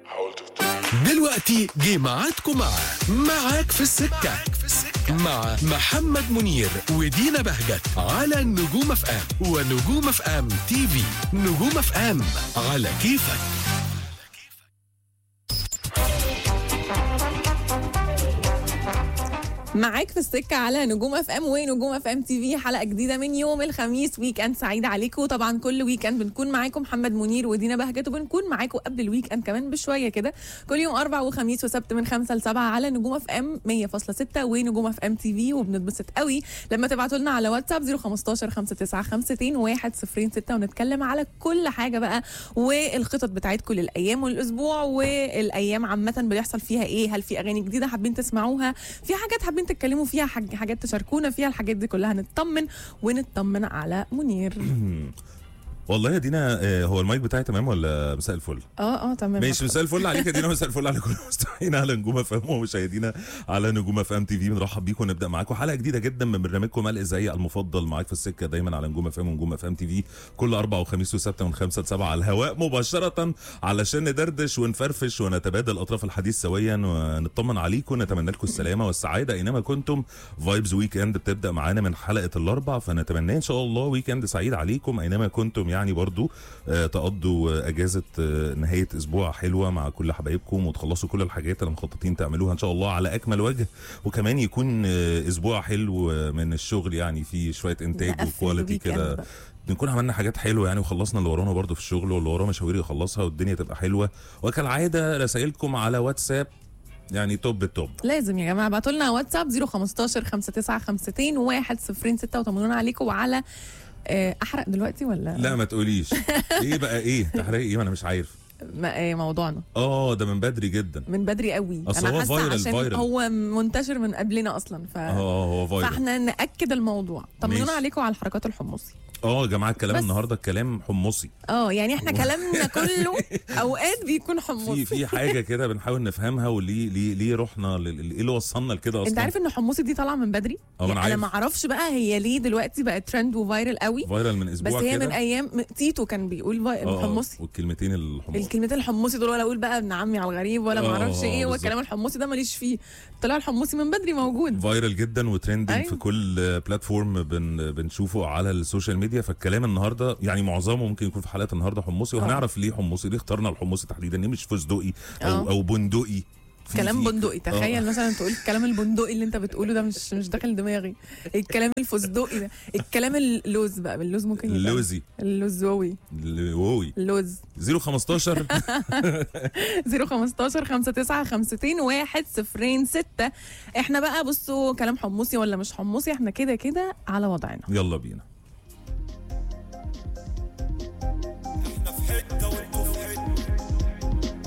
حاولت تطير دلوقتي جه ميعادكم مع معاك في السكة مع محمد منير ودينا بهجت على نجوم اف ام ونجوم اف ام تي في نجوم اف ام على كيفك معاك في السكة على نجوم اف ام ونجوم اف ام تي في حلقة جديدة من يوم الخميس ويك اند سعيد عليكم طبعا كل ويك اند بنكون معاكم محمد منير ودينا بهجت وبنكون معاكم قبل الويك اند كمان بشوية كده كل يوم اربع وخميس وسبت من خمسة لسبعة على نجوم اف ام 100.6 ونجوم اف ام تي في وبنتبسط قوي لما تبعتوا لنا على واتساب 015 59 106 ونتكلم على كل حاجة بقى والخطط بتاعتكم للايام والاسبوع والايام عامة بيحصل فيها ايه هل في اغاني جديدة حابين تسمعوها في حاجات حابين تتكلموا فيها حاج- حاجات تشاركونا فيها الحاجات دي كلها نطمن ونطمن على منير والله يا دينا آه، هو المايك بتاعي تمام ولا مساء الفل؟ اه اه تمام ماشي مساء الفل عليك يا دينا مساء الفل على كل مستمعينا على نجوم اف ام ومشاهدينا على نجوم اف ام تي في بنرحب بيكم ونبدا معاكم حلقه جديده جدا من برنامجكم الاذاعي المفضل معاك في السكه دايما على نجوم اف ام ونجوم اف ام تي في كل اربع وخميس وسبت من خمسة لسبعة على الهواء مباشره علشان ندردش ونفرفش ونتبادل اطراف الحديث سويا ونطمن عليكم نتمنى لكم السلامه والسعاده اينما كنتم فايبز ويك اند بتبدا معانا من حلقه الاربع فنتمنى ان شاء الله ويك اند سعيد عليكم اينما كنتم يعني برضو آه، تقضوا آه، اجازه آه، نهايه اسبوع حلوه مع كل حبايبكم وتخلصوا كل الحاجات اللي مخططين تعملوها ان شاء الله على اكمل وجه وكمان يكون آه، اسبوع حلو آه، من الشغل يعني فيه شويه انتاج نقفل وكواليتي الويك إند كده بقى. نكون عملنا حاجات حلوه يعني وخلصنا اللي ورانا برضو في الشغل واللي وراه مشاوير يخلصها والدنيا تبقى حلوه وكالعاده رسائلكم على واتساب يعني توب التوب لازم يا جماعه ابعتوا لنا واتساب 015 59 106 وطمنونا عليكم وعلى آه، احرق دلوقتي ولا لا ما تقوليش ايه بقى ايه تحرقي ايه ما انا مش عارف ما آه، موضوعنا اه ده من بدري جدا من بدري قوي أصل انا هو حاسه فايرال- عشان فايرال. هو منتشر من قبلنا اصلا ف اه هو فايرال فاحنا ناكد الموضوع طمنونا ماشي. عليكم على الحركات الحمصي اه يا جماعه الكلام بس. النهارده الكلام حمصي اه يعني احنا كلامنا كله اوقات بيكون في حمصي في حاجه كده بنحاول نفهمها وليه ليه ليه رحنا لل- ايه اللي وصلنا لكده اصلا انت عارف ان حمصي دي طالعه من بدري اه، ما أنا يعني انا عارف. ما اعرفش بقى هي ليه دلوقتي بقت ترند وفايرال قوي فايرال من بس اسبوع هي كده من ايام م- تيتو كان بيقول فاي- اه، اه، حمصي والكلمتين الحمصي الكلمتين الحمصي دول ولا اقول بقى ابن عمي على الغريب ولا ما اه، اعرفش اه، ايه بالظبط. والكلام الحمصي ده ماليش فيه طلع الحمصي من بدري موجود فايرال جدا وترندنج أيوة. في كل بلاتفورم بن بنشوفه على السوشيال ميديا فالكلام النهارده يعني معظمه ممكن يكون في حلقه النهارده حمصي وهنعرف ليه حمصي ليه اخترنا الحمصي تحديدا ليه مش فستقي او اه. او بندقي في- كلام في- بندقي تخيل مثلا تقول الكلام البندقي اللي انت بتقوله ده مش مش داخل دماغي الكلام الفستقي ده الكلام اللوز بقى باللوز ممكن يبقى اللوزي اللوزوي الووي اللوز 015 015 59 52 106 احنا بقى بصوا كلام حمصي ولا مش حمصي احنا كده كده على وضعنا يلا بينا